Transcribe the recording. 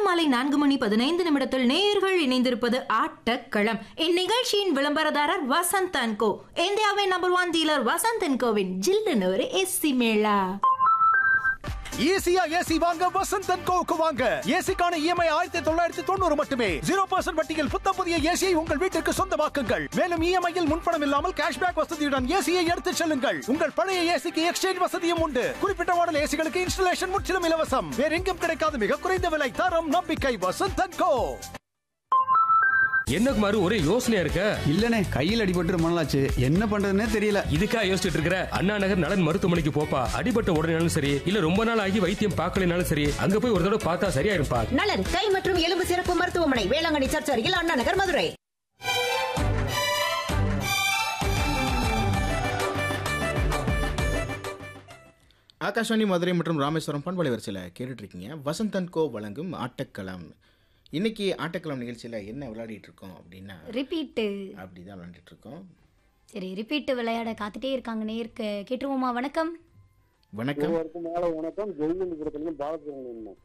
மாலை நான்கு மணி பதினைந்து நிமிடத்தில் நேயர்கள் இணைந்திருப்பது ஆட்டக்களம் இந்நிகழ்ச்சியின் விளம்பரதாரர் வசந்த் அண்ட் கோ இந்தியாவின் number one dealer Vasanth and கோவின் ஜில்லுன்னு ஒரு எஸ்சி மேளா ஈஸியா ஏசி வாங்க வசந்த் அண்ட் கோவுக்கு வாங்க ஏசிக்கான இஎம்ஐ ஆயிரத்தி தொள்ளாயிரத்தி தொண்ணூறு மட்டுமே ஜீரோ பர்சன்ட் வட்டியில் புத்த புதிய ஏசியை உங்கள் வீட்டிற்கு சொந்தமாக்குங்கள் மேலும் இஎம்ஐயில் முன்பணம் இல்லாமல் கேஷ்பேக் வசதியுடன் ஏசியை எடுத்துச் செல்லுங்கள் உங்கள் பழைய ஏசிக்கு எக்ஸ்சேஞ்ச் வசதியும் உண்டு குறிப்பிட்ட மாடல் ஏசிகளுக்கு இன்ஸ்டலேஷன் முற்றிலும் இலவசம் வேற எங்கும் கிடைக்காத மிக குறைந்த விலை தரம் நம்பிக்கை வசந்த் அண்ட் கோ என்ன குமார் ஒரே யோசனையா இருக்க இல்லனே கையில் அடிபட்டு ரொம்ப நாளாச்சு என்ன பண்றதுன்னே தெரியல இதுக்கா யோசிச்சுட்டு இருக்கிற அண்ணா நகர் நலன் மருத்துவமனைக்கு போப்பா அடிபட்ட உடனேனாலும் சரி இல்ல ரொம்ப நாள் ஆகி வைத்தியம் பார்க்கலனாலும் சரி அங்க போய் ஒரு தடவை பார்த்தா சரியா இருப்பா நலன் கை மற்றும் எலும்பு சிறப்பு மருத்துவமனை வேளாங்கண்ணி சர்ச் அருகில் அண்ணா நகர் மதுரை ஆகாஷவாணி மதுரை மற்றும் ராமேஸ்வரம் பண்பலை வரிசையில் கேட்டுட்டு இருக்கீங்க வசந்த் அண்ட் கோ வழங்கும் ஆட்டக்களம் இன்னைக்கு ஆட்டக்களம் நிகழ்ச்சியில் என்ன விளையாடிட்டு இருக்கோம் அப்படின்னா ரிப்பீட்டு அப்படி தான் விளையாண்டுட்டு இருக்கோம் சரி ரிப்பீட்டு விளையாட காத்துட்டே இருக்காங்க நேருக்கு கேட்டுருவோமா வணக்கம் வணக்கம் இருவருக்கும் மாலை வணக்கம் ஜெய்வந்திபுரத்துலேருந்து பாலசுப்ரமணியன்